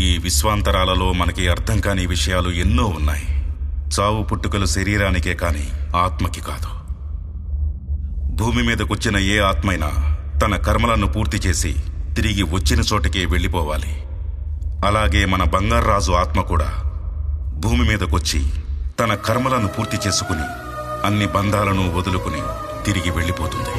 ఈ విశ్వాంతరాలలో మనకి అర్థం కాని విషయాలు ఎన్నో ఉన్నాయి చావు పుట్టుకలు శరీరానికే కాని ఆత్మకి కాదు భూమి మీదకొచ్చిన ఏ ఆత్మైనా తన కర్మలను పూర్తి చేసి తిరిగి వచ్చిన చోటకే వెళ్ళిపోవాలి అలాగే మన బంగారాజు ఆత్మ కూడా భూమి మీదకొచ్చి తన కర్మలను పూర్తి చేసుకుని అన్ని బంధాలను వదులుకుని తిరిగి వెళ్ళిపోతుంది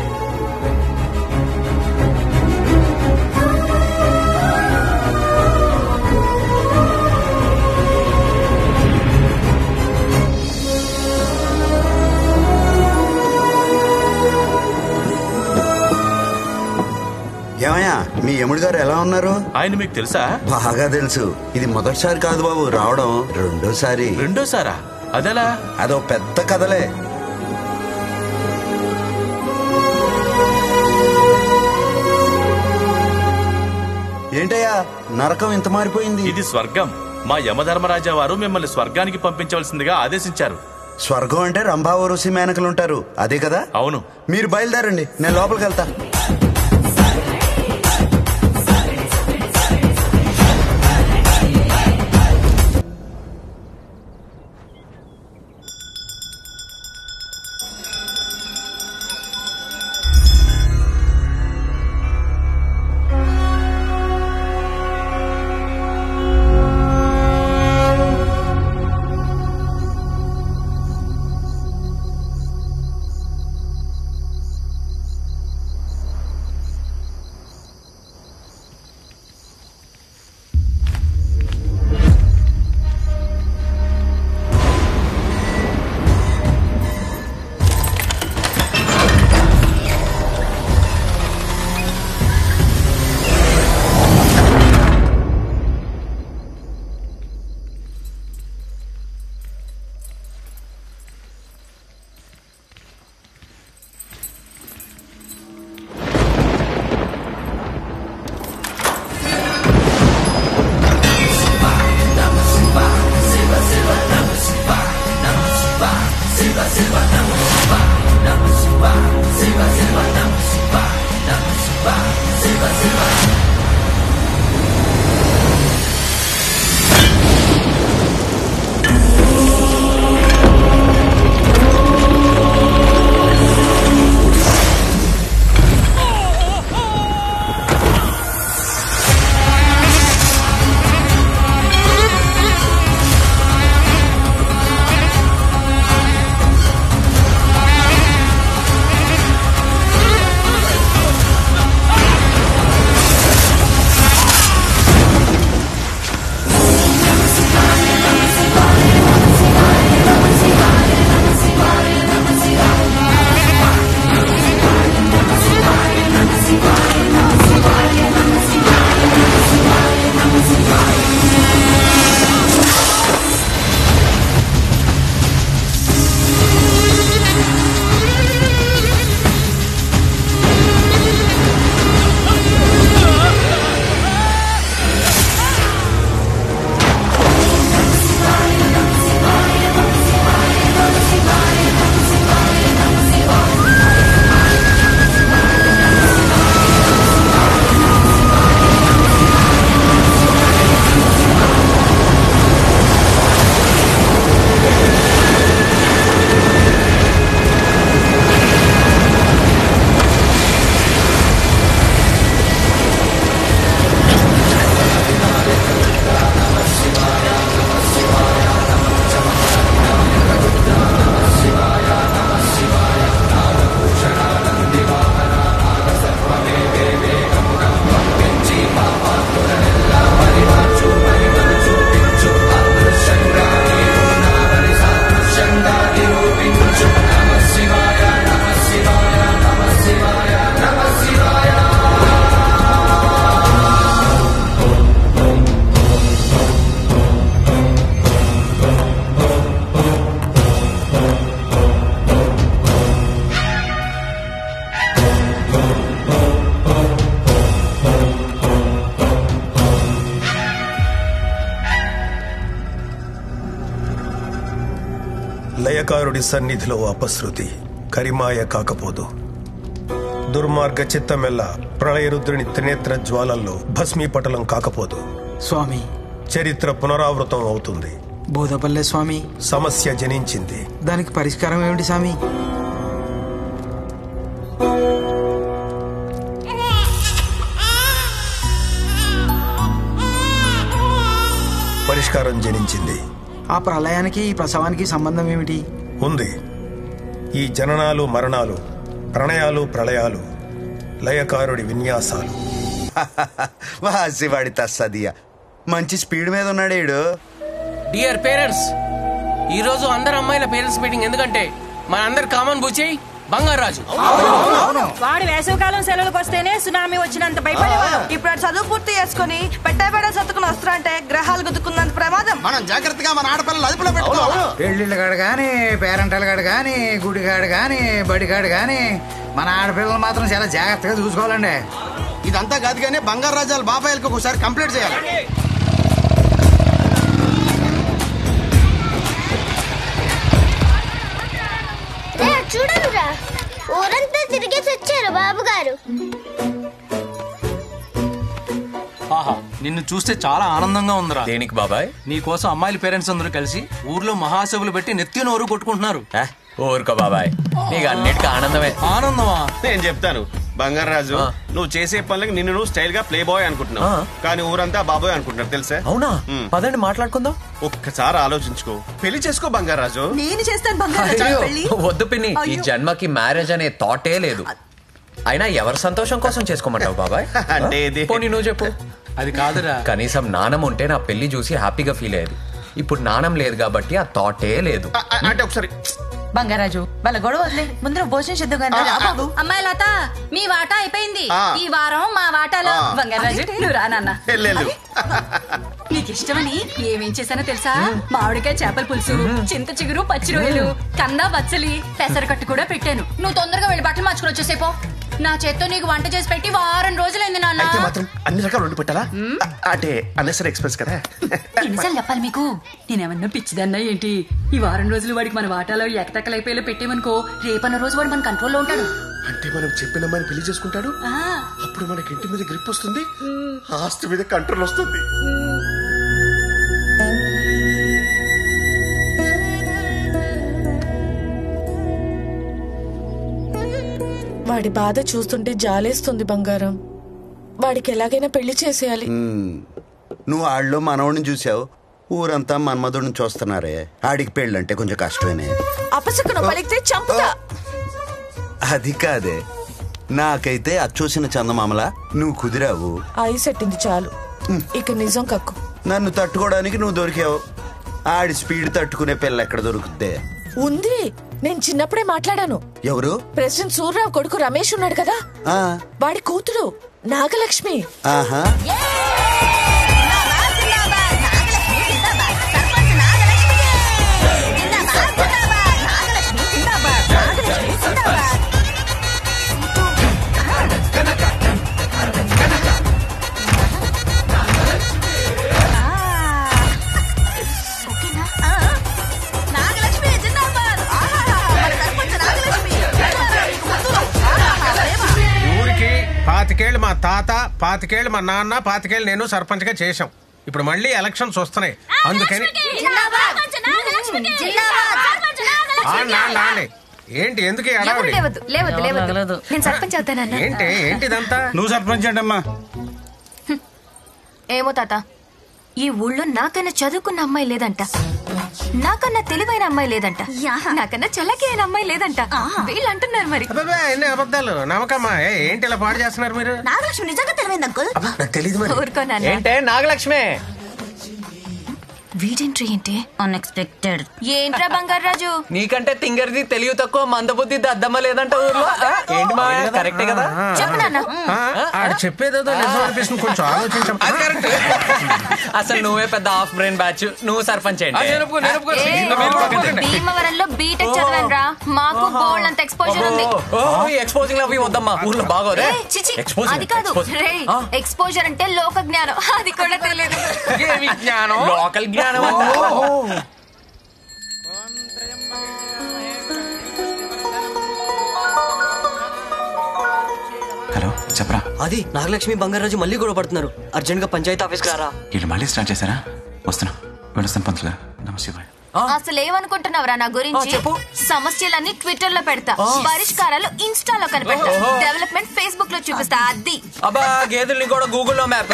ఏమయ్యా మీ యముడు గారు ఎలా ఉన్నారు ఆయన మీకు తెలుసా బాగా తెలుసు ఇది మొదటిసారి కాదు బాబు రావడం రెండోసారి రెండోసారా అదెలా అదో పెద్ద కథలే ఏంటయ్యా నరకం ఇంత మారిపోయింది ఇది స్వర్గం మా యమధర్మరాజా వారు మిమ్మల్ని స్వర్గానికి పంపించవలసిందిగా ఆదేశించారు స్వర్గం అంటే రంభా ఋషి మేనకలు ఉంటారు అదే కదా అవును మీరు బయలుదేరండి నేను లోపలికి వెళ్తా లయకారుడి సన్నిధిలో అపశృతి కరిమాయ కాకపోదు దుర్మార్గ చిత్తమెల్ల ప్రళయరుద్రుని త్రినేత్ర జ్వాలల్లో భస్మీపటలం కాకపోదు స్వామి చరిత్ర పునరావృతం అవుతుంది బోధపల్లె స్వామి సమస్య జనించింది దానికి పరిష్కారం ఏమిటి స్వామి పరిష్కారం జనించింది ఆ ప్రళయానికి ఈ ప్రసవానికి సంబంధం ఏమిటి ఉంది ఈ జననాలు మరణాలు ప్రణయాలు ప్రళయాలు లయకారుడి విన్యాసాలు వాసివాడి తస్సదియ మంచి స్పీడ్ మీద ఉన్నాడు ఈడు డియర్ పేరెంట్స్ ఈ రోజు అందరు అమ్మాయిల పేరెంట్స్ మీటింగ్ ఎందుకంటే మన అందరు కామన్ బుచ్చి బంగారాజు వాడు వేసవికాలం సెలవులకు వస్తేనే సునామీ వచ్చినంత భయపడేవాడు ఇప్పుడు ఆడు చదువు పూర్తి చేసుకుని పెట్టబెడ సత్తుకుని వస్తారంటే గ్రహాలు గుద్దుకున్నంత ప్రమాదం మనం జాగ్రత్తగా మన ఆడపిల్లలు అదుపులో పెట్టుకోవాలి పెళ్లిళ్ళ కాడు కానీ పేరెంటల కాడు కానీ గుడికాడు కానీ బడికాడు కానీ మన ఆడపిల్లలు మాత్రం చాలా జాగ్రత్తగా చూసుకోవాలండి ఇదంతా కాదు కానీ బంగారు రాజాల బాబాయిలకు ఒకసారి కంప్లీట్ చేయాలి చూడనురా ఊరంతా తిరిగేసి వచ్చారు బాబు గారు ఆహా నిన్ను చూస్తే చాలా ఆనందంగా ఉందిరా దేనికి బాబాయ్ నీ కోసం అమ్మాయిల పేరెంట్స్ అందరూ కలిసి ఊర్లో మహాసభలు పెట్టి నెత్తి నోరు కొట్టుకుంటున్నారు ఏ, ఊరుకో బాబాయ్ నీకు అన్నిటికీ ఆనందమే ఆనందమా నేను చెప్తాను బంగారాజు ఆ. నువ్వు చేసే పనులకి నిన్ను నువ్వు స్టైల్ గా ప్లే బాయ్ అనుకుంటున్నావు ఆ. కానీ ఊరంతా బాబాయ్ అనుకుంటున్నారు తెలుసా అవునా మ్. పదండి మాట్లాడుకుందాం ఒక్కసారి ఆలోచించుకో పెళ్లి చేసుకో బంగారాజు నేను చేస్తాను బంగారు పెళ్లి వద్దు పిన్ని ఈ అయ్యో. జన్మకి మ్యారేజ్ అనే థాటే లేదు అయినా ఎవరి సంతోషం కోసం చేసుకోమంటావు బాబాయ్ అంటే ఇది- పోనీ నువ్వు చెప్పు అది కాదురా కనీసం నాణం ఉంటే నా పెళ్లి చూసి హ్యాపీగా ఫీల్ అయ్యేది ఇప్పుడు నాణం లేదు కాబట్టి ఆ థాటే లేదు ఆ, ఆ, అంటే ఒకసారి బంగారాజు వాళ్ళ గొడవ వదిలే ముందర భోజనం చేద్దాం కానీ రా బాబు అమ్మాయి లత మీ వాటా అయిపోయింది ఆ. ఈ వారం మా వాటాలో ఆ. బంగారాజు నువ్వు రానన్న వెళ్ళు నీకు ఇష్టమని ఏమేం చేశానో తెలుసా మామిడికాయ చేపల పులుసు చింత చిగురు పచ్చి రొయ్యలు కంద బచ్చలి పెసరకట్టు కూడా పెట్టాను నువ్వు తొందరగా వెళ్ళి బట్టలు మార్చుకుని వచ్చేసేపో నా చేత్తో నీకు వంట చేసి పెట్టి వారం రోజులైంది నాన్న అయితే మాత్రం అన్ని రకాలు వండి పెట్టాలా ఆ, అంటే అన్నెసరీ ఎక్స్ప్రెస్ కదా ఎన్నిసార్లు చెప్పాలి మీకు నేనేమన్నా పిచ్చిదన్నా ఏంటి ఈ వారం రోజులు వాడికి మన వాటాలో ఎకటెక్కలైపోయేలా పెట్టేమనుకో రేపన్న రోజు వాడు మన కంట్రోల్లో ఉంటాడు అంటే మనం చెప్పిన అమ్మాయిని పెళ్లి చేసుకుంటాడు ఆ, అప్పుడు మనకి ఇంటి మీద గ్రిప్ వస్తుంది ఆస్తి మీద కంట్రోల్ వస్తుంది వాడి బాధ చూస్తుంటే జాలేస్తుంది బంగారం వాడికి ఎలాగైనా పెళ్లి చేసేయాలి నువ్వు ఆళ్ళు మనవడిని చూసావు ఊరంతా మన్మధుడిని చూస్తున్నారే ఆడికి పెళ్ళంటే కొంచెం కష్టమేనే అపసకును పలికితే చంపుతా అది కాదే నాకైతే అచ్చూసిన చందమామల నువ్వు కుదిరావు ఐ సెట్టింది చాలు ఇక నిజం కక్కు నన్ను తట్టుకోవడానికి నువ్వు దొరికావు ఆడి స్పీడ్ తట్టుకునే పిల్ల ఎక్కడ దొరుకుద్దే ఉంది నేను చిన్నప్పుడే మాట్లాడాను ఎవరు ప్రెసిడెంట్ సూర్యరావు కొడుకు రమేష్ ఉన్నాడు కదా ఆ, వాడి కూతురు నాగలక్ష్మి ఆహా ఊరికి పాతికేళ్ళు మా తాత పాతికేళ్ళు మా నాన్న పాతికేళ్ళు నేను సర్పంచ్ గా చేశాం ఇప్పుడు మళ్ళీ ఎలక్షన్స్ వస్తున్నాయి అందుకని ఆ, నా, నానే. ఏంటి ఎందుకు ఈ హడావుడి? లేవద్దు లేవద్దు లేవద్దు నేను సర్పంచ్ అవుతానన్నా ఏంటి ఏంటి ఇదంతా నువ్వు సర్పంచ్ అంటమ్మా ఏమో తాత ఈ ఊళ్ళో నాకన్నా చదువుకున్న అమ్మాయి లేదంట నాకన్నా తెలివైన అమ్మాయి లేదంట నాకన్నా చల్లకి అయిన అమ్మాయి లేదంట వీళ్ళు అంటున్నారు మరి అబ్బబ్బే, ఎన్ని అబద్ధాలు నమ్మకమ్మా ఏ, ఏంటి ఇలా పాడు చేస్తున్నారు మీరు నాగలక్ష్మి నిజంగా తెలివైంది అంకుల్ నాకు తెలియదు మరి ఊరుకోనన్నా ఏంటే నాగలక్ష్మి వీడెంట్రీ ఏంటి అన్ఎక్స్పెక్టెడ్ ఏంట్రా బంగారాజు నీకంటే తింగరిది తెలివి తక్కువ మందబుద్ధి దద్దమ్మ లేదంట ఊర్లో ఆ, ఏంటి మా కరెక్టే కదా చెప్పు నాన్న ఆ, ఆడు చెప్పేదేదో నిజం అనిపిస్తుంది కొంచెం ఆలోచించం అది కరెక్ట్ అసలు నువ్వే పెద్ద హాఫ్ బ్రెయిన్ బ్యాచ్ నువ్వు సర్పంచ్ ఏంటి ఏ, భీమవరంలో బీటెక్ చదివాను రా మాకు బోల్డ్ అంత ఎక్స్పోజర్ ఉంది ఎక్స్పోజింగ్ అవి వద్దమ్మా ఊర్లో బాగోదే ఏ, చిచి, Exposing, అది కాదు exposing. రే ఆ. ఎక్స్పోజర్ అంటే లోక జ్ఞానం అది కూడా తెలియదు లోకల్ జ్ఞానం హలో చెప్పరా అది నాగలక్ష్మి బంగారాజు మళ్ళీ గొడవ పడుతున్నారు అర్జెంట్ గా పంచాయతీ ఆఫీస్కి రారా వీళ్ళు మళ్ళీ స్టార్ట్ చేశారా వస్తున్నా వెళ్ళొస్తాను పంతులు గారు నమస్తే అసలు ఏమనుకుంటున్నావురా నా గురించి సమస్యలన్నీ ట్విట్టర్ లో పెడతా పరిష్కారాలు ఇన్స్టాలో కనిపెడతా ఓహో. డెవలప్మెంట్ ఫేస్బుక్ లో చూపిస్తా అది అబ్బా గేదెల్ని కూడా గూగుల్లో మ్యాప్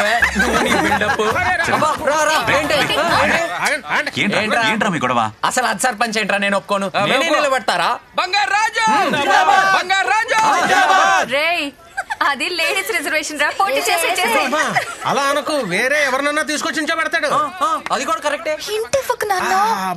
ఏంట్రా ఏంట్రా మీ గొడవ అసలు అది సర్పంచ్ ఏంట్రా నేను ఒప్పుకోను నేనే నిలబెడతారా బంగారు రాజు బంగారు రాజు రేయ్ అది లేడీస్ రిజర్వేషన్ రా పోటీ చేసే చేసే అమ్మా, అలా అనకు వేరే ఎవరినన్నా తీసుకొచ్చి ఉంచబెడతాడు అది కూడా కరెక్టే ఇంటి ఫక్ నాన్న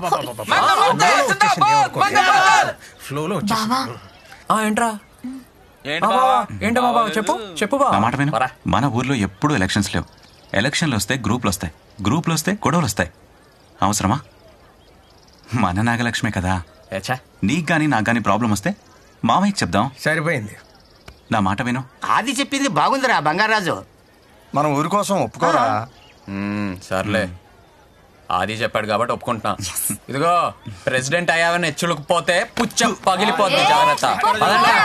ఫ్లోలో బావా ఆ, ఏంట్రా ఆ, బావా, ఏంటో బాబా చెప్పు చెప్పు నా బావా మాట విను మన ఊర్లో ఎప్పుడూ ఎలక్షన్స్ లేవు ఎలక్షన్లు వస్తే గ్రూపులు వస్తాయి గ్రూపులు వస్తే గొడవలు వస్తాయి అవసరమా మన నాగలక్ష్మే కదా నీకు గానీ నాకు గానీ ప్రాబ్లం వస్తే మామయ్యకి చెప్దాం సరిపోయింది నా మాట విను ఆది చెప్పింది బాగుందిరా బంగారాజు మనం ఊరి కోసం ఒప్పుకోరా మ్మ్, సర్లే ఆది చెప్పాడు కాబట్టి ఒప్పుకుంటున్నా ఇదిగో ప్రెసిడెంట్ అయ్యావని హెచ్చులకు పోతే పుచ్చం పగిలిపోతుంది జాగ్రత్త పదండి.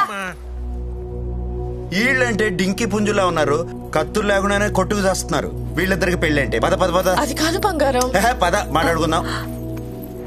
వీళ్ళంటే డింకి పుంజులా ఉన్నారు కత్తులు లేకుండానే కొట్టుకు చేస్తున్నారు వీళ్ళిద్దరికి పెళ్ళంటే పద పద పద అది కాదు బంగారం పద మాట్లాడుకుందాం